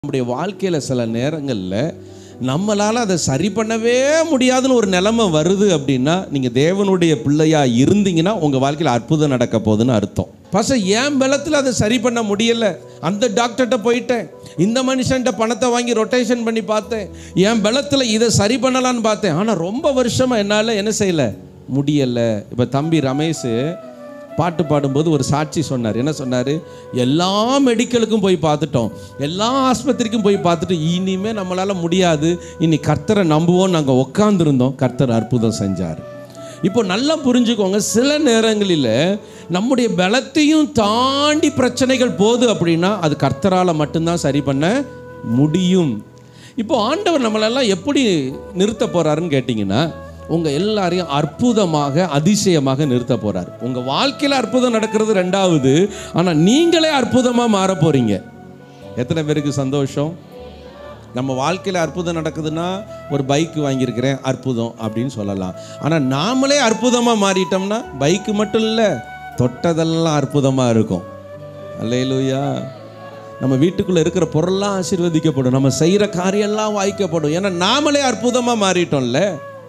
நம்முடைய வாழ்க்கையில் சில நேரங்களில் நம்மளால் அதை சரி பண்ணவே முடியாதுன்னு ஒரு நிலைமை வருது அப்படின்னா நீங்கள் தேவனுடைய பிள்ளையா இருந்தீங்கன்னா உங்கள் வாழ்க்கையில் அற்புதம் நடக்க போகுதுன்னு அர்த்தம் பச என் பலத்தில் அதை சரி பண்ண முடியல அந்த டாக்டர்கிட்ட போயிட்டேன் இந்த மனுஷன்ட்ட பணத்தை வாங்கி ரொட்டேஷன் பண்ணி பார்த்தேன் என் பலத்தில் இதை சரி பண்ணலான்னு பார்த்தேன் ஆனால் ரொம்ப வருஷமாக என்னால் என்ன செய்யலை முடியலை இப்போ தம்பி ரமேஷ் பாட்டு பாடும்போது ஒரு சாட்சி சொன்னார் என்ன சொன்னார் எல்லா மெடிக்கலுக்கும் போய் பார்த்துட்டோம் எல்லா ஆஸ்பத்திரிக்கும் போய் பார்த்துட்டு இனிமேல் நம்மளால் முடியாது இனி கர்த்தரை நம்புவோம் நாங்கள் உட்காந்துருந்தோம் கர்த்தர் அற்புதம் செஞ்சார் இப்போ நல்லா புரிஞ்சுக்கோங்க சில நேரங்களில் நம்முடைய பலத்தையும் தாண்டி பிரச்சனைகள் போகுது அப்படின்னா அது கர்த்தரால் மட்டும்தான் சரி பண்ண முடியும் இப்போ ஆண்டவர் நம்மளெல்லாம் எப்படி நிறுத்த போறாருன்னு கேட்டிங்கன்னா உங்கள் எல்லாரையும் அற்புதமாக அதிசயமாக நிறுத்த போறார் உங்கள் வாழ்க்கையில் அற்புதம் நடக்கிறது ரெண்டாவது ஆனால் நீங்களே அற்புதமாக மாற போறீங்க எத்தனை பேருக்கு சந்தோஷம் நம்ம வாழ்க்கையில் அற்புதம் நடக்குதுன்னா ஒரு பைக் வாங்கியிருக்கிறேன் அற்புதம் அப்படின்னு சொல்லலாம் ஆனால் நாமளே அற்புதமாக மாறிட்டோம்னா பைக்கு மட்டும் இல்லை தொட்டதெல்லாம் அற்புதமாக இருக்கும் அல்லேலூயா நம்ம வீட்டுக்குள்ளே இருக்கிற பொருள்லாம் ஆசீர்வதிக்கப்படும் நம்ம செய்கிற காரியெல்லாம் வாய்க்கப்படும் ஏன்னா நாமளே அற்புதமாக மாறிட்டோம்ல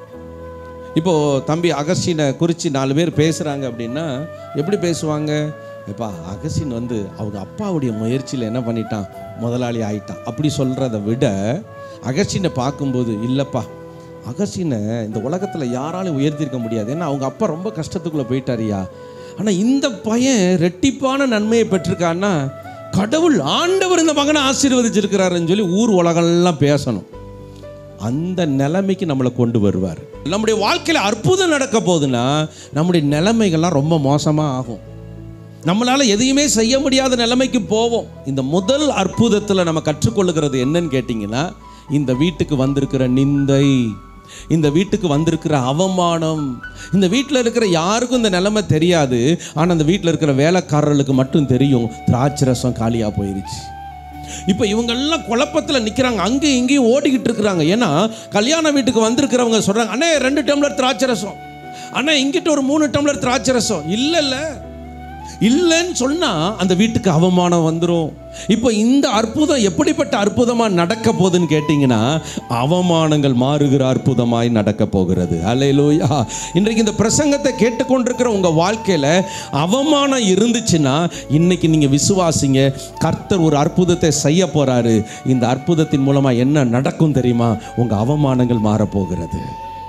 இப்போ தம்பி அகஸ்டினை குறித்து நாலு பேர் பேசுகிறாங்க அப்படின்னா எப்படி பேசுவாங்க எப்பா அகஸ்டின் வந்து அவங்க அப்பாவுடைய முயற்சியில் என்ன பண்ணிட்டான் முதலாளி ஆயிட்டான் அப்படி சொல்கிறத விட அகஸ்டினை பார்க்கும்போது இல்லைப்பா அகஸ்டினை இந்த உலகத்தில் யாராலும் உயர்த்திருக்க முடியாது ஏன்னா அவங்க அப்பா ரொம்ப கஷ்டத்துக்குள்ளே போயிட்டாரியா ஆனால் இந்த பையன் ரெட்டிப்பான நன்மையை பெற்றிருக்கான்னா கடவுள் ஆண்டவர் இந்த மகனை ஆசீர்வதிச்சிருக்கிறாருன்னு சொல்லி ஊர் உலகெல்லாம் பேசணும் அந்த நிலைமைக்கு நம்மளை கொண்டு வருவார் நம்முடைய வாழ்க்கையில் அற்புதம் நடக்க போகுதுன்னா நம்முடைய நிலைமைகள்லாம் ரொம்ப மோசமாக ஆகும் நம்மளால் எதையுமே செய்ய முடியாத நிலைமைக்கு போவோம் இந்த முதல் அற்புதத்தில் நம்ம கற்றுக்கொள்ளுகிறது என்னன்னு கேட்டிங்கன்னா இந்த வீட்டுக்கு வந்திருக்கிற நிந்தை இந்த வீட்டுக்கு வந்திருக்கிற அவமானம் இந்த வீட்டில் இருக்கிற யாருக்கும் இந்த நிலைமை தெரியாது ஆனால் அந்த வீட்டில் இருக்கிற வேலைக்காரர்களுக்கு மட்டும் தெரியும் திராட்சை ரசம் காலியாக போயிருச்சு இப்போ இவங்கெல்லாம் குழப்பத்தில் நிற்கிறாங்க அங்கேயும் இங்கேயும் ஓடிக்கிட்டு இருக்கிறாங்க ஏன்னா கல்யாண வீட்டுக்கு வந்திருக்கிறவங்க சொல்கிறாங்க அண்ணே ரெண்டு டம்ளர் திராட்சை ரசம் அண்ணா இங்கிட்ட ஒரு மூணு டம்ளர் திராட்சை ரசம் இல்லை இல்லை இல்லைன்னு சொன்னால் அந்த வீட்டுக்கு அவமானம் வந்துடும் இப்போ இந்த அற்புதம் எப்படிப்பட்ட அற்புதமாக நடக்க போகுதுன்னு கேட்டிங்கன்னா அவமானங்கள் மாறுகிற அற்புதமாய் நடக்க போகிறது அலையிலோயா இன்றைக்கு இந்த பிரசங்கத்தை கேட்டுக்கொண்டிருக்கிற உங்கள் வாழ்க்கையில் அவமானம் இருந்துச்சுன்னா இன்னைக்கு நீங்கள் விசுவாசிங்க கர்த்தர் ஒரு அற்புதத்தை செய்ய போகிறாரு இந்த அற்புதத்தின் மூலமாக என்ன நடக்கும் தெரியுமா உங்கள் அவமானங்கள் மாறப்போகிறது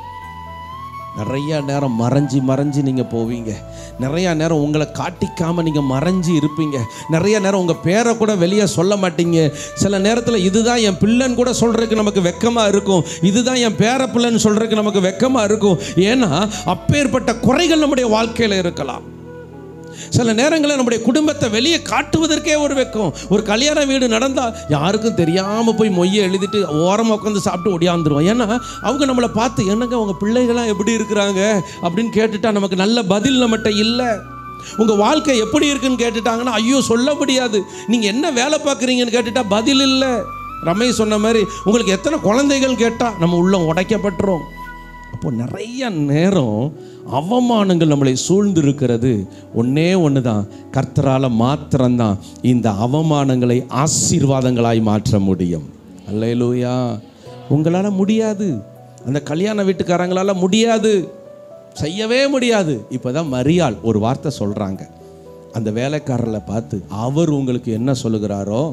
நிறைய நேரம் மறைஞ்சி மறைஞ்சி நீங்கள் போவீங்க நிறைய நேரம் உங்களை காட்டிக்காமல் நீங்கள் மறைஞ்சி இருப்பீங்க நிறைய நேரம் உங்கள் பேரை கூட வெளியே சொல்ல மாட்டீங்க சில நேரத்தில் இதுதான் என் பிள்ளைன்னு கூட சொல்கிறதுக்கு நமக்கு வெக்கமாக இருக்கும் இதுதான் என் பேர பிள்ளைன்னு சொல்கிறதுக்கு நமக்கு வெக்கமாக இருக்கும் ஏன்னா அப்பேற்பட்ட குறைகள் நம்முடைய வாழ்க்கையில் இருக்கலாம் சில நேரங்களில் நம்முடைய குடும்பத்தை வெளியே காட்டுவதற்கே ஒரு வெக்கம் ஒரு கல்யாண வீடு நடந்தால் யாருக்கும் தெரியாமல் போய் மொய்யை எழுதிட்டு ஓரமாக உட்காந்து சாப்பிட்டு ஒடியாந்துருவோம் ஏன்னா அவங்க நம்மளை பார்த்து என்னங்க அவங்க பிள்ளைகள்லாம் எப்படி இருக்கிறாங்க அப்படின்னு கேட்டுட்டா நமக்கு நல்ல பதில் நம்மகிட்ட இல்லை உங்கள் வாழ்க்கை எப்படி இருக்குன்னு கேட்டுட்டாங்கன்னா ஐயோ சொல்ல முடியாது நீங்கள் என்ன வேலை பார்க்குறீங்கன்னு கேட்டுட்டா பதில் இல்லை ரமேஷ் சொன்ன மாதிரி உங்களுக்கு எத்தனை குழந்தைகள் கேட்டால் நம்ம உள்ளம் உடைக்கப்பட்டுரும் அப்போ நிறைய நேரம் அவமானங்கள் நம்மளை சூழ்ந்து இருக்கிறது ஒன்றே ஒன்று தான் கர்த்தரால் மாத்திரம்தான் இந்த அவமானங்களை ஆசீர்வாதங்களாய் மாற்ற முடியும் அல்லையிலூயா உங்களால் முடியாது அந்த கல்யாண வீட்டுக்காரங்களால் முடியாது செய்யவே முடியாது இப்போ தான் மரியாள் ஒரு வார்த்தை சொல்கிறாங்க அந்த வேலைக்காரரை பார்த்து அவர் உங்களுக்கு என்ன சொல்லுகிறாரோ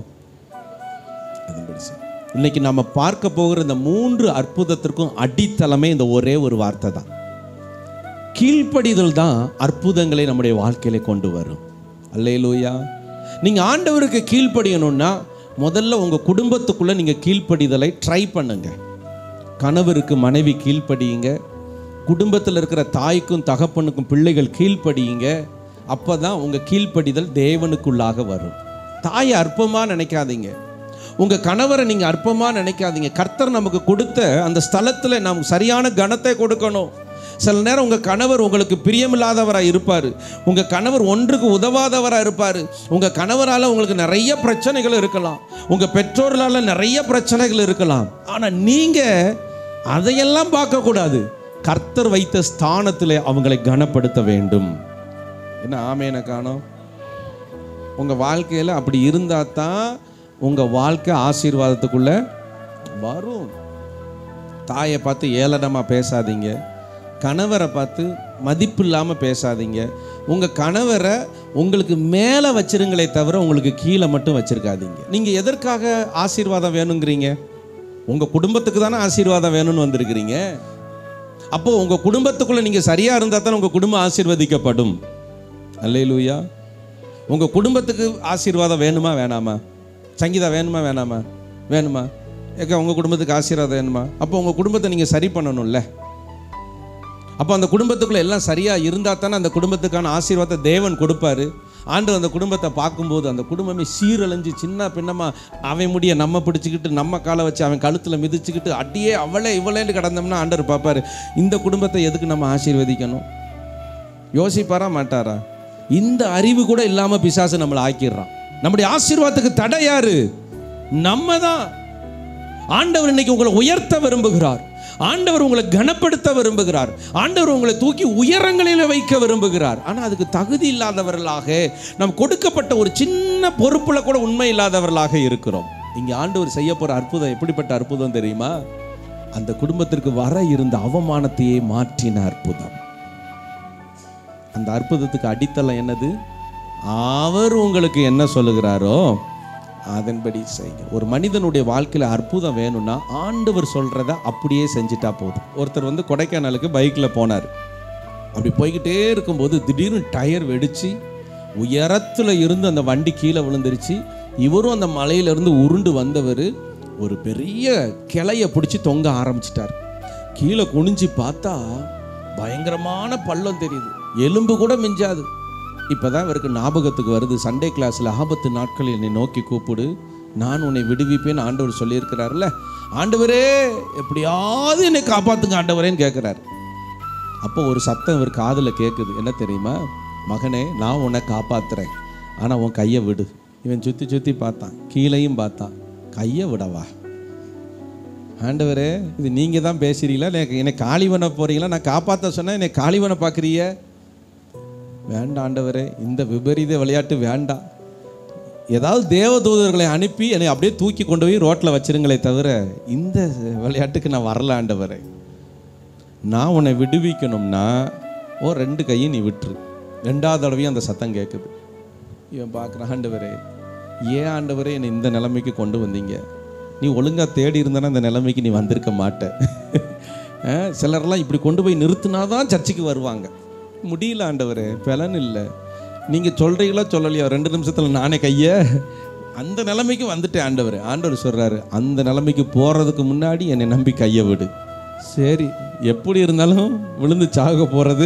அதன்படி செய். இன்னைக்கு நம்ம பார்க்க போகிற இந்த மூன்று அற்புதத்திற்கும் அடித்தளமே இந்த ஒரே ஒரு வார்த்தை தான் கீழ்ப்படிதல் தான் அற்புதங்களை நம்முடைய வாழ்க்கையில கொண்டு வரும் அல்லேலூயா நீங்கள் ஆண்டவருக்கு கீழ்ப்படியணும்னா முதல்ல உங்கள் குடும்பத்துக்குள்ளே நீங்கள் கீழ்ப்படிதலை ட்ரை பண்ணுங்க கணவருக்கு மனைவி கீழ்ப்படியுங்க குடும்பத்தில் இருக்கிற தாய்க்கும் தகப்பனுக்கும் பிள்ளைகள் கீழ்ப்படியுங்க அப்போ தான் உங்கள் கீழ்ப்படிதல் தேவனுக்குள்ளாக வரும் தாயை அற்பமாக நினைக்காதீங்க உங்கள் கணவரை நீங்கள் அற்பமாக நினைக்காதீங்க கர்த்தர் நமக்கு கொடுத்த அந்த ஸ்தலத்தில் நாம் சரியான கணத்தை கொடுக்கணும் சில நேரம் உங்கள் கணவர் உங்களுக்கு பிரியமில்லாதவராக இருப்பார் உங்கள் கணவர் ஒன்றுக்கு உதவாதவராக இருப்பார் உங்கள் கணவரால் உங்களுக்கு நிறைய பிரச்சனைகள் இருக்கலாம் உங்கள் பெற்றோர்களால் நிறைய பிரச்சனைகள் இருக்கலாம் ஆனால் நீங்கள் அதையெல்லாம் பார்க்கக்கூடாது கர்த்தர் வைத்த ஸ்தானத்தில் அவங்களை கனப்படுத்த வேண்டும் என்ன ஆமேன காணோம் உங்கள் வாழ்க்கையில் அப்படி இருந்தால் தான் உங்கள் வாழ்க்கை ஆசீர்வாதத்துக்குள்ளே வரும் தாயை பார்த்து ஏளனமாக பேசாதீங்க கணவரை பார்த்து மதிப்பு இல்லாமல் பேசாதீங்க உங்கள் கணவரை உங்களுக்கு மேலே வச்சிருங்களே தவிர உங்களுக்கு கீழே மட்டும் வச்சிருக்காதீங்க நீங்கள் எதற்காக ஆசீர்வாதம் வேணுங்கிறீங்க உங்கள் குடும்பத்துக்கு தானே ஆசீர்வாதம் வேணும்னு வந்திருக்கிறீங்க அப்போ உங்கள் குடும்பத்துக்குள்ளே நீங்கள் சரியாக இருந்தால் தானே உங்கள் குடும்பம் ஆசீர்வதிக்கப்படும் அல்லேலூயா உங்கள் குடும்பத்துக்கு ஆசீர்வாதம் வேணுமா வேணாமா சங்கீதா வேணுமா வேணாமா வேணுமா ஏக்கா உங்கள் குடும்பத்துக்கு ஆசீர்வாதம் வேணுமா அப்போ உங்கள் குடும்பத்தை நீங்கள் சரி பண்ணணும்ல அப்போ அந்த குடும்பத்துக்குள்ள எல்லாம் சரியாக இருந்தால் தானே அந்த குடும்பத்துக்கான ஆசீர்வாதத்தை தேவன் கொடுப்பாரு ஆண்டு அந்த குடும்பத்தை பார்க்கும்போது அந்த குடும்பமே சீரழிஞ்சு சின்ன பின்னமாக அவன் முடிய நம்ம பிடிச்சிக்கிட்டு நம்ம காலை வச்சு அவன் கழுத்தில் மிதிச்சுக்கிட்டு அடியே அவளே இவளேன்னு கிடந்தோம்னா ஆண்டவர் பார்ப்பாரு இந்த குடும்பத்தை எதுக்கு நம்ம ஆசீர்வதிக்கணும் யோசிப்பாரா மாட்டாரா இந்த அறிவு கூட இல்லாமல் பிசாசு நம்மளை ஆக்கிடுறான் நம்முடைய ஆசீர்வாதத்துக்கு தடை யாரு நம்ம தான் ஆண்டவர் இன்னைக்கு உங்களை உயர்த்த விரும்புகிறார் ஆண்டவர் உங்களை கனப்படுத்த விரும்புகிறார் ஆண்டவர் உங்களை தூக்கி உயரங்களில் வைக்க விரும்புகிறார் ஆனால் அதுக்கு தகுதி இல்லாதவர்களாக நாம் கொடுக்கப்பட்ட ஒரு சின்ன பொறுப்புல கூட உண்மை இல்லாதவர்களாக இருக்கிறோம் இங்கே ஆண்டவர் செய்ய போகிற அற்புதம் எப்படிப்பட்ட அற்புதம் தெரியுமா அந்த குடும்பத்திற்கு வர இருந்த அவமானத்தையே மாற்றின அற்புதம் அந்த அற்புதத்துக்கு அடித்தளம் என்னது அவர் உங்களுக்கு என்ன சொல்லுகிறாரோ அதன்படி செய்யுங்க ஒரு மனிதனுடைய வாழ்க்கையில் அற்புதம் வேணும்னா ஆண்டவர் சொல்கிறத அப்படியே செஞ்சுட்டா போதும் ஒருத்தர் வந்து கொடைக்கானலுக்கு பைக்கில் போனார் அப்படி போய்கிட்டே இருக்கும்போது திடீர்னு டயர் வெடிச்சு உயரத்தில் இருந்து அந்த வண்டி கீழே விழுந்துருச்சு இவரும் அந்த மலையிலிருந்து உருண்டு வந்தவர் ஒரு பெரிய கிளைய பிடிச்சி தொங்க ஆரம்பிச்சிட்டார் கீழே குனிஞ்சு பார்த்தா பயங்கரமான பள்ளம் தெரியுது எலும்பு கூட மிஞ்சாது இப்போதான் இவருக்கு ஞாபகத்துக்கு வருது சண்டே கிளாஸில் ஆபத்து நாட்களில் என்னை நோக்கி கூப்பிடு நான் உன்னை விடுவிப்பேன்னு ஆண்டவர் சொல்லியிருக்கிறார்ல ஆண்டவரே எப்படியாவது என்னை காப்பாத்துங்க ஆண்டவரேன்னு கேட்குறாரு அப்போ ஒரு சத்தம் இவர் காதில் கேட்குது என்ன தெரியுமா மகனே நான் உன்னை காப்பாத்துறேன் ஆனால் உன் கையை விடு இவன் சுற்றி சுற்றி பார்த்தான் கீழையும் பார்த்தான் கையை விடவா ஆண்டவரே இது நீங்கள் தான் பேசுறீங்களா இல்லை என்னை காளிவனை போகிறீங்களா நான் காப்பாற்ற சொன்னேன் என்னை காளிவனை பார்க்குறீங்க வேண்டாம் ஆண்டவரே இந்த விபரீத விளையாட்டு வேண்டாம் ஏதாவது தேவதூதர்களை அனுப்பி என்னை அப்படியே தூக்கி கொண்டு போய் ரோட்டில் வச்சிருங்களே தவிர இந்த விளையாட்டுக்கு நான் வரல ஆண்டவரே நான் உன்னை விடுவிக்கணும்னா ஓ ரெண்டு கையும் நீ விட்டுரு ரெண்டாவது தடவையும் அந்த சத்தம் கேட்குது இவன் பார்க்குறான் ஆண்டவரே ஏன் ஆண்டவரே என்னை இந்த நிலைமைக்கு கொண்டு வந்தீங்க நீ ஒழுங்காக தேடி இருந்தனா இந்த நிலைமைக்கு நீ வந்திருக்க மாட்ட அஹ், சிலர்லாம் இப்படி கொண்டு போய் நிறுத்தினா தான் சர்ச்சுக்கு வருவாங்க முடியல ஆண்டவரே பலன் இல்லை நீங்கள் சொல்கிறீங்களா சொல்லலையா ரெண்டு நிமிஷத்தில் நானே கையை அந்த நிலைமைக்கு வந்துட்டேன் ஆண்டவர் ஆண்டவர் சொல்கிறாரு அந்த நிலைமைக்கு போகிறதுக்கு முன்னாடி என்னை நம்பி கையை விடு சரி எப்படி இருந்தாலும் விழுந்து சாக போகிறது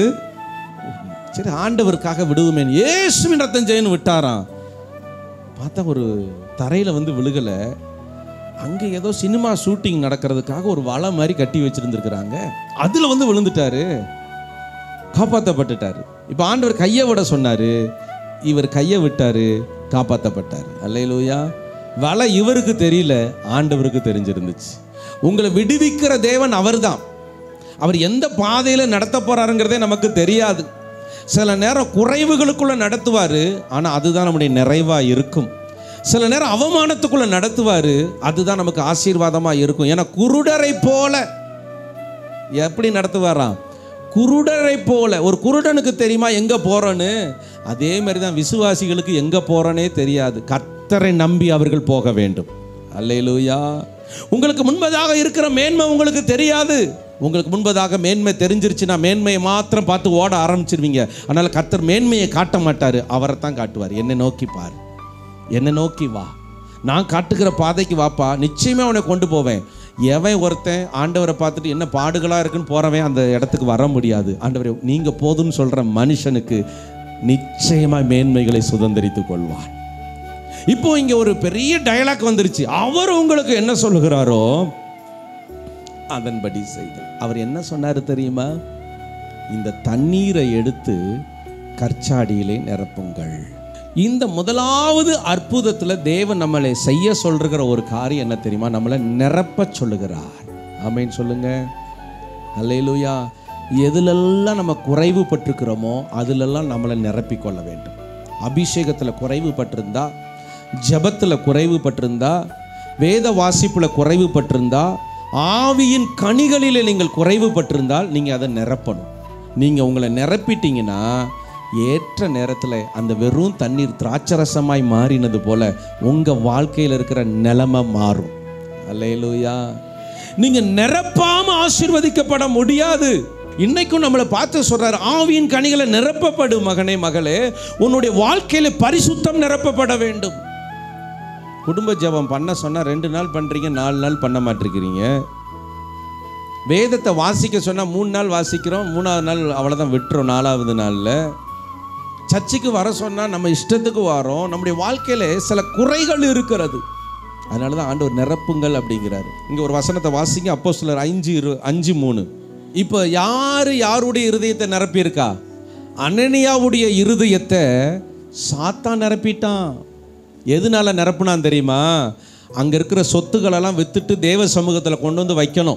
சரி ஆண்டவருக்காக விடுவோமே ஏசுவின் ரத்தம் ஜெயன்னு விட்டாராம் பார்த்தா ஒரு தரையில் வந்து விழுகலை அங்கே ஏதோ சினிமா ஷூட்டிங் நடக்கிறதுக்காக ஒரு வலை மாதிரி கட்டி வச்சிருந்துருக்குறாங்க அதில் வந்து விழுந்துட்டாரு காப்பாற்றப்பட்டுட்டாரு இப்போ ஆண்டவர் கையை விட சொன்னார் இவர் கையை விட்டாரு காப்பாற்றப்பட்டார் அல்லையிலூயா வலை இவருக்கு தெரியல ஆண்டவருக்கு தெரிஞ்சிருந்துச்சு உங்களை விடுவிக்கிற தேவன் அவர்தான் அவர் எந்த பாதையில் நடத்த போறாருங்கிறதே நமக்கு தெரியாது சில நேரம் குறைவுகளுக்குள்ள நடத்துவார் ஆனால் அதுதான் நம்முடைய நிறைவாக இருக்கும் சில நேரம் அவமானத்துக்குள்ள நடத்துவார் அதுதான் நமக்கு ஆசீர்வாதமாக இருக்கும் ஏன்னா குருடரை போல எப்படி நடத்துவாராம் குருடரை போல ஒரு குருடனுக்கு தெரியுமா எங்க போறோன்னு அதே மாதிரி தான் விசுவாசிகளுக்கு எங்க போறோனே தெரியாது கர்த்தரை நம்பி அவர்கள் போக வேண்டும் அல்லேலூயா உங்களுக்கு முன்பதாக இருக்கிற மேன்மை உங்களுக்கு தெரியாது உங்களுக்கு முன்பதாக மேன்மை தெரிஞ்சிருச்சுன்னா மேன்மையை மாத்திரம் பார்த்து ஓட ஆரம்பிச்சிருவீங்க அதனால கர்த்தர் மேன்மையை காட்ட மாட்டாரு அவரை தான் காட்டுவார் என்னை நோக்கி பார் என்னை நோக்கி வா நான் காட்டுகிற பாதைக்கு வாப்பா நிச்சயமே அவனை கொண்டு போவேன் எவன் ஒருத்தன் ஆண்டவரை பார்த்துட்டு என்ன பாடுகளா இருக்குன்னு போறவன் அந்த இடத்துக்கு வர முடியாது ஆண்டவரே நீங்க போதும்னு சொல்ற மனுஷனுக்கு நிச்சயமா மேன்மைகளை சுதந்திரித்துக் கொள்வான் இப்போ இங்க ஒரு பெரிய டயலாக் வந்துருச்சு அவர் உங்களுக்கு என்ன சொல்லுகிறாரோ அதன்படி செய்து அவர் என்ன சொன்னாரு தெரியுமா இந்த தண்ணீரை எடுத்து கற்சாடியிலே நிரப்புங்கள் இந்த முதலாவது அற்புதத்தில் தேவன் நம்மளை செய்ய சொல்கிற ஒரு காரியம் என்ன தெரியுமா நம்மளை நிரப்ப சொல்லுகிறார் ஆமேன்னு சொல்லுங்க அல்லேலூயா எதுலெல்லாம் நம்ம குறைவுபட்டிருக்கிறோமோ அதிலெல்லாம் நம்மளை நிரப்பிக் கொள்ள வேண்டும் அபிஷேகத்தில் குறைவுபட்டிருந்தா ஜபத்தில் குறைவுபட்டிருந்தா வேத வாசிப்பில் குறைவுபட்டிருந்தா ஆவியின் கனிகளிலே நீங்கள் குறைவுபட்டிருந்தால் நீங்கள் அதை நிரப்பணும் நீங்கள் உங்களை நிரப்பிட்டீங்கன்னா ஏற்ற நேரத்தில் அந்த வெறும் தண்ணீர் திராட்சரசமாய் மாறினது போல உங்கள் வாழ்க்கையில் இருக்கிற நிலைமை மாறும் அல்லேலூயா நீங்கள் நிரப்பாம ஆசீர்வதிக்கப்பட முடியாது இன்னைக்கும் நம்மளை பார்த்து சொல்றாரு ஆவியின் கனிகளை நிரப்பப்படு மகனே மகளே உன்னுடைய வாழ்க்கையில பரிசுத்தம் நிரப்பப்பட வேண்டும் குடும்ப ஜெபம் பண்ண சொன்னா ரெண்டு நாள் பண்றீங்க நாலு நாள் பண்ண மாட்டிருக்கிறீங்க வேதத்தை வாசிக்க சொன்னா மூணு நாள் வாசிக்கிறோம் மூணாவது நாள் அவ்வளோதான் விட்டுறோம் நாலாவது நாளில் சர்ச்சுக்கு வர சொன்னா நம்ம இஷ்டத்துக்கு வரோம் நம்முடைய வாழ்க்கையில சில குறைகள் இருக்கிறது அதனால தான் ஆண்டவர் நிரப்புங்கள் அப்படிங்கிறாரு இங்க ஒரு வசனத்தை வாசிங்க அப்போ சிலர் அஞ்சு இரு அஞ்சு மூணு இப்போ யார் யாருடைய இருதயத்தை நிரப்பியிருக்கா அனனியாவுடைய இருதயத்தை சாத்தான் நிரப்பிட்டான் எதனால நிரப்புனான் தெரியுமா அங்கே இருக்கிற சொத்துக்களெல்லாம் வித்துட்டு தேவ சமூகத்தில் கொண்டு வந்து வைக்கணும்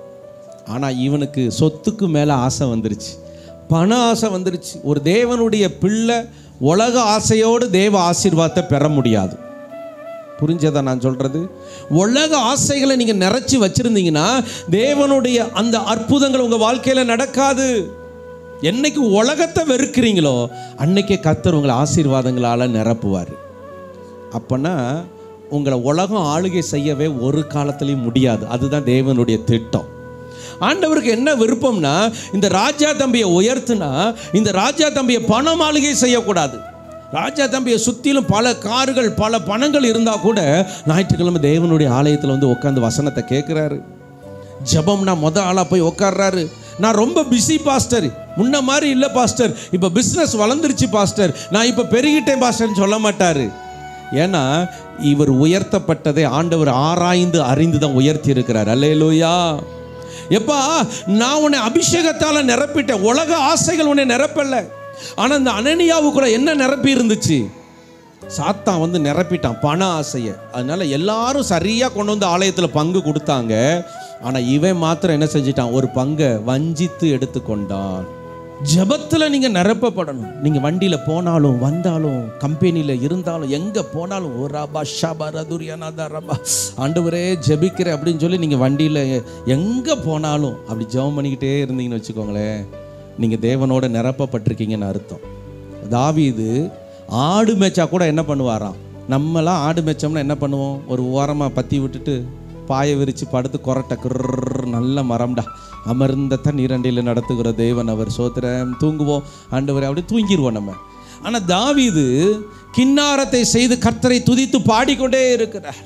ஆனால் இவனுக்கு சொத்துக்கு மேலே ஆசை வந்துருச்சு பண ஆசை வந்துருச்சு ஒரு தேவனுடைய பிள்ளை உலக ஆசையோடு தேவ ஆசீர்வாதத்தை பெற முடியாது புரிஞ்சதா நான் சொல்றது உலக ஆசைகளை நீங்க நிறைச்சி வச்சிருந்தீங்கன்னா தேவனுடைய அந்த அற்புதங்கள் உங்க வாழ்க்கையில நடக்காது என்னைக்கு உலகத்தை வெறுக்கிறீங்களோ அன்னைக்கே கர்த்தர் உங்களை ஆசீர்வாதங்களால நிரப்புவார் அப்பனா உங்களை உலகம் ஆளுகை செய்யவே ஒரு காலத்திலையும் முடியாது அதுதான் தேவனுடைய திட்டம் ஆண்டவருக்கு என்ன விருப்பம்னா இந்த ராஜா தம்பியை உயர்த்துனா இந்த ராஜா தம்பியை பணம் ஆளுகை செய்யக்கூடாது ராஜா தம்பியை சுற்றிலும் பல கார்கள் பல பணங்கள் இருந்தால் கூட ஞாயிற்றுக்கிழமை தேவனுடைய ஆலயத்தில் வந்து உட்காந்து வசனத்தை கேட்குறாரு ஜெபம்னா முத ஆளாக போய் உட்கார்றாரு நான் ரொம்ப பிஸி பாஸ்டர் முன்ன மாதிரி இல்லை பாஸ்டர் இப்போ பிஸ்னஸ் வளர்ந்துருச்சு பாஸ்டர் நான் இப்போ பெருகிட்டேன் பாஸ்டர்னு சொல்ல மாட்டார் ஏன்னா இவர் உயர்த்தப்பட்டதை ஆண்டவர் ஆராய்ந்து அறிந்து தான் உயர்த்தி இருக்கிறார் அல்லேலூயா எப்பா நான் உன்னை அபிஷேகத்தால நிரப்பிட்டேன் உலக ஆசைகள் உன்னை நிரப்பல ஆனா இந்த அனனியாவுக்குள்ள என்ன நிரப்பி இருந்துச்சு சாத்தான் வந்து நிரப்பிட்டான் பண ஆசையை அதனால எல்லாரும் சரியா கொண்டு வந்து ஆலயத்தில் பங்கு கொடுத்தாங்க ஆனா இவன் மாத்திரம் என்ன செஞ்சிட்டான் ஒரு பங்கை வஞ்சித்து எடுத்துக்கொண்டான் ஜெபத்துல நீங்க நிரப்பப்படணும் நீங்க வண்டியில போனாலும் வந்தாலும் கம்பெனியில இருந்தாலும் எங்க போனாலும் ஓ ரபா ஷபா ரதுரியானாதா ரபா ஆண்டவரே ஜெபிக்கிறேன் அப்படின்னு சொல்லி நீங்க வண்டியில எங்க போனாலும் அப்படி ஜெபம் பண்ணிக்கிட்டே இருந்தீங்கன்னு வச்சுக்கோங்களேன் நீங்க தேவனோட நிரப்பப்பட்டிருக்கீங்கன்னு அர்த்தம் தாவீது ஆடு மேய்ச்சா கூட என்ன பண்ணுவாராம் நம்மலாம் ஆடு மேய்ச்சோம்னா என்ன பண்ணுவோம் ஒரு ஓரமாக பற்றி விட்டுட்டு பாயை விரித்து படுத்து கொரட்டை கிர் நல்ல மரம்டா அமர்ந்த தண்ணீரண்டியில் நடத்துகிற தேவன் அவர் சோத்திரம் தூங்குவோம் ஆண்டவர் அப்படி தூங்கிடுவோம் நம்ம ஆனால் தாவீது கின்னாரத்தை செய்து கர்த்தரை துதித்து பாடிக்கொண்டே இருக்கிறார்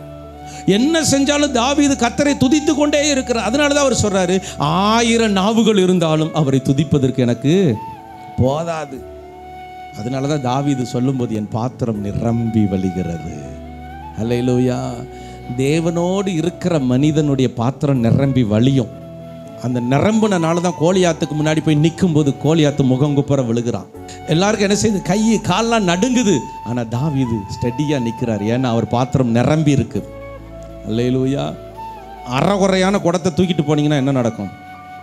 என்ன செஞ்சாலும் தாவீது கர்த்தரை துதித்து கொண்டே இருக்கிறார் அதனால தான் அவர் சொல்றாரு ஆயிரம் நாவுகள் இருந்தாலும் அவரை துதிப்பதற்கு எனக்கு போதாது அதனால தான் தாவீது சொல்லும்போது என் பாத்திரம் நிரம்பி வழிகிறது அல்லையிலூயா தேவனோடு இருக்கிற மனிதனுடைய பாத்திரம் நிரம்பி வழியும் அந்த நிரம்புனனால தான் கோலியாத்துக்கு முன்னாடி போய் நிற்கும்போது கோலியாத்து முகங்குப்புற விழுகிறான் எல்லாருக்கும் என்ன செய்யுது கை கால்லாம் நடுங்குது ஆனால் தாவீது ஸ்டெடியாக நிற்கிறார் ஏன்னா அவர் பாத்திரம் நிரம்பி இருக்கு அல்லையிலூயா அறகுறையான குடத்தை தூக்கிட்டு போனீங்கன்னா என்ன நடக்கும்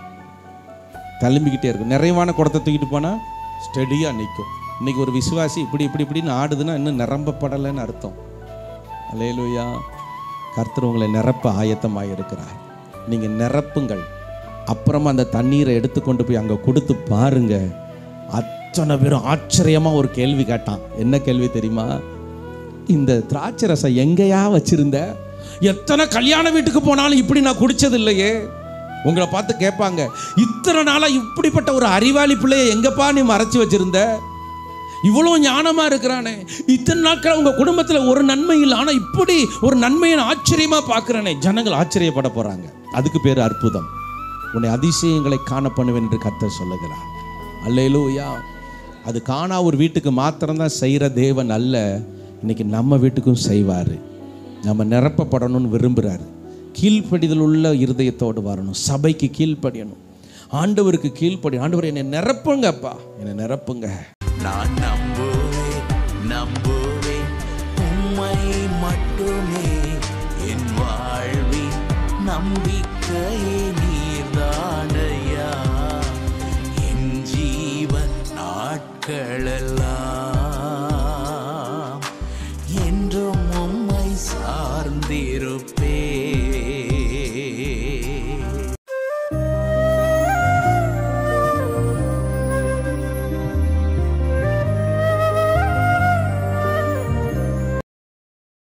தழும்பிக்கிட்டே இருக்கும் நிறைவான குடத்தை தூக்கிட்டு போனால் ஸ்டெடியாக நிற்கும் இன்னைக்கு ஒரு விசுவாசி இப்படி இப்படி இப்படின்னு ஆடுதுன்னா இன்னும் நிரம்பப்படலைன்னு அர்த்தம் அலேலுயா கர்த்தர் உங்களை நிரப்ப ஆயத்தமாக இருக்கிறார் நீங்கள் நிரப்புங்கள் அப்புறமா அந்த தண்ணீரை எடுத்துக்கொண்டு போய் அங்கே கொடுத்து பாருங்க அத்தனை பேரும் ஆச்சரியமாக ஒரு கேள்வி கேட்டான் என்ன கேள்வி தெரியுமா இந்த திராட்சை ரசம் எங்கேயா வச்சிருந்த எத்தனை கல்யாண வீட்டுக்கு போனாலும் இப்படி நான் குடிச்சது இல்லையே உங்களை பார்த்து கேட்பாங்க இத்தனை நாளா இப்படிப்பட்ட ஒரு அறிவாளி பிள்ளைய எங்கப்பா நீ மறைச்சு வச்சிருந்த இவ்வளோ ஞானமா இருக்கிறானே இத்தனை நாட்கள் உங்க குடும்பத்துல ஒரு நன்மை இல்லை ஆனா இப்படி ஒரு நன்மையை நான் ஆச்சரியமா பார்க்கிறேனே ஜனங்கள் ஆச்சரியப்பட போறாங்க அதுக்கு பேர் அற்புதம் உன்னை அதிசயங்களை காண பண்ணுவேன் என்று கர்த்தர் சொல்லுகிறார் அல்லேலூயா அது காணா ஒரு வீட்டுக்கு மாத்திரம்தான் செய்கிற தேவன் அல்ல இன்னைக்கு நம்ம வீட்டுக்கும் செய்வார் நம்ம நிரப்பப்படணும்னு விரும்புகிறாரு கீழ்ப்படிதல் உள்ள இருதயத்தோடு வரணும் சபைக்கு கீழ்ப்படியணும் ஆண்டவருக்கு கீழ்ப்படி ஆண்டவர் என்னை நிரப்புங்கப்பா என்னை நிரப்புங்க நான் நம்புவேன் நம்புவேன் உம்மை மட்டுமே என் வாழ்வின் நம்பிக்கையே நீர்தானையா என் ஜீவன் நாட்களெல்லாம்